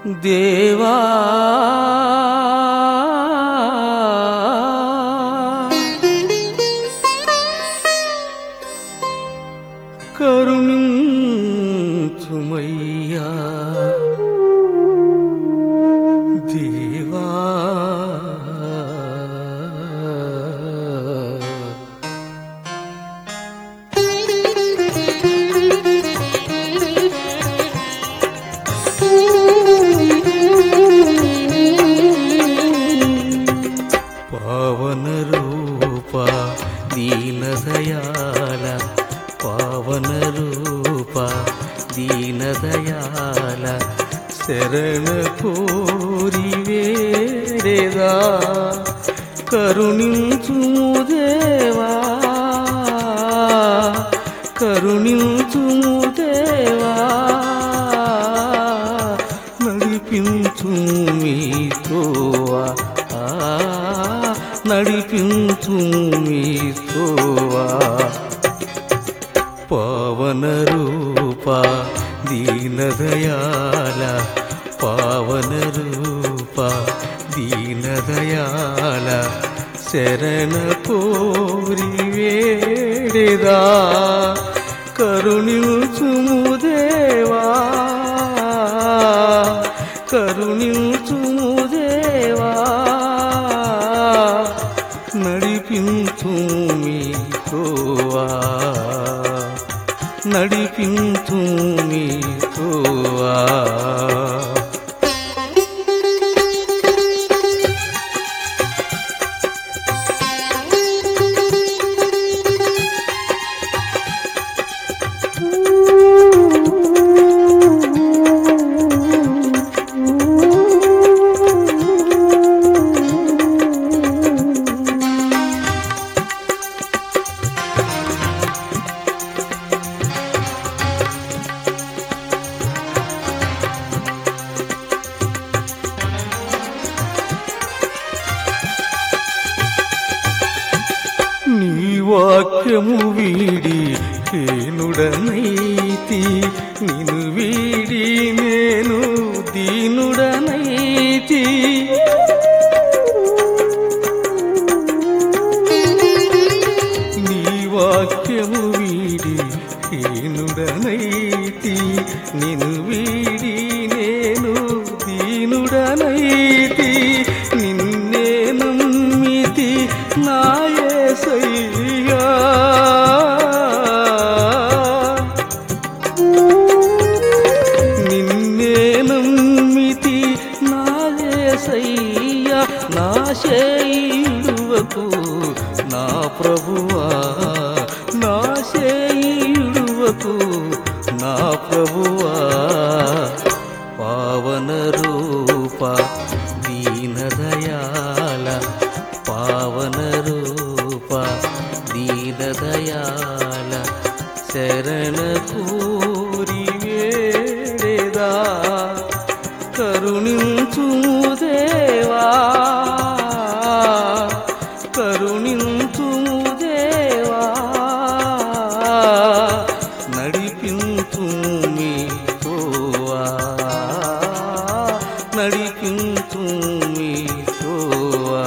దేవా కరుణించుమయ్యా దేవా పావన రూప దీన దయాల పావన రూప దీన దయాల శరణ కోరి వేరేదా కరుణించుము దేవా కరుణించుము దేవా నడిపించు మీతోవా ఆ, నడిపించు మీతోవా పవన రూప దీన దయాల పవన రూప దీన దయాల శరణ కోరి వేడేదా కరుణించుము దేవా కరుణించుము దేవా నడిపించు మీతోవా నడిపించు మీతోవా నీ వాక్యము వీడి హీనుడనైతి నిన్ను వీడి నేను దీనుడనైతి నీ వాక్యము వీడి హీనుడనైతి నిన్ను వీడి నేను దీనుడనైతి నిన్నే నమ్మితి నాయసయ్యా నిన్నే నమ్మితి నాయసయ్యా నా చేయుడువకు నా ప్రభువా నా చేయుడువకు నా ప్రభువా పావన రూప దీన దయాల పావన రూప దీన దయాల శరణ కోరి వేడేదా కరుణించు దేవా కరుణించు దేవా నడిపించు మీతోవా నడిపించు మీతోవా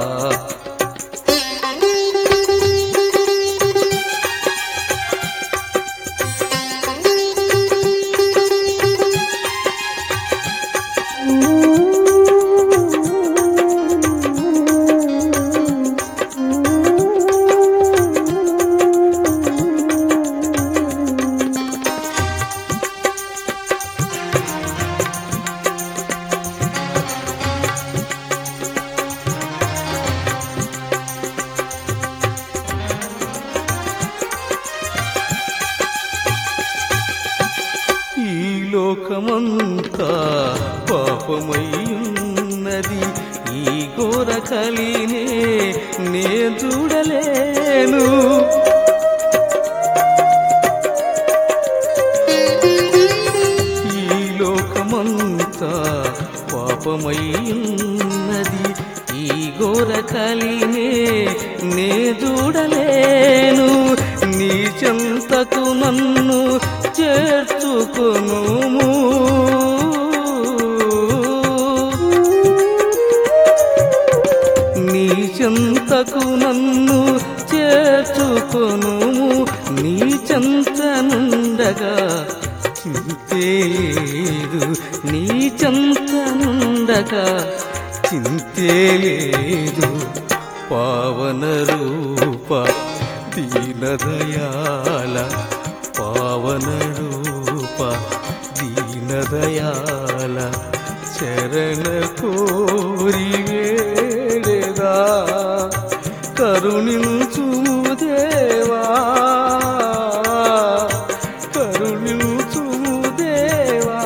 ఈ లోకమంతా పాపమయ్యున్నది ఈ ఘోర కలినే నే చూడలేను ఈ లోకమంతా పాపమయ్యున్నది ఈ ఘోర కలినే నే చూడలేను నీ చెంతకు నన్ను చేర్చుకొనుము చెంతకు నన్ను చేర్చుకొను నీ చెంతనుండగా చింతేలేదు నీ చెంతనుండగా చింతేలేదు పావన రూప దీనదయాల పావన రూప దీనదయాల శరణ కోరి వేడేదా కరుణించు దేవా కరుణించు దేవా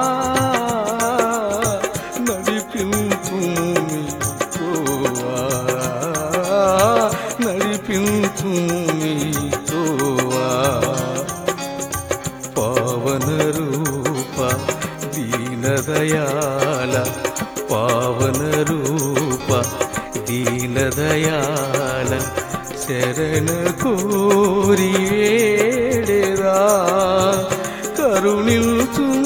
నడిపించు మీతోవా నడిపించు మీతోవా పావన రూప దీనదయాల పావన రూప దీనదయాల శరణ కోరి వేడెరా కరుణించు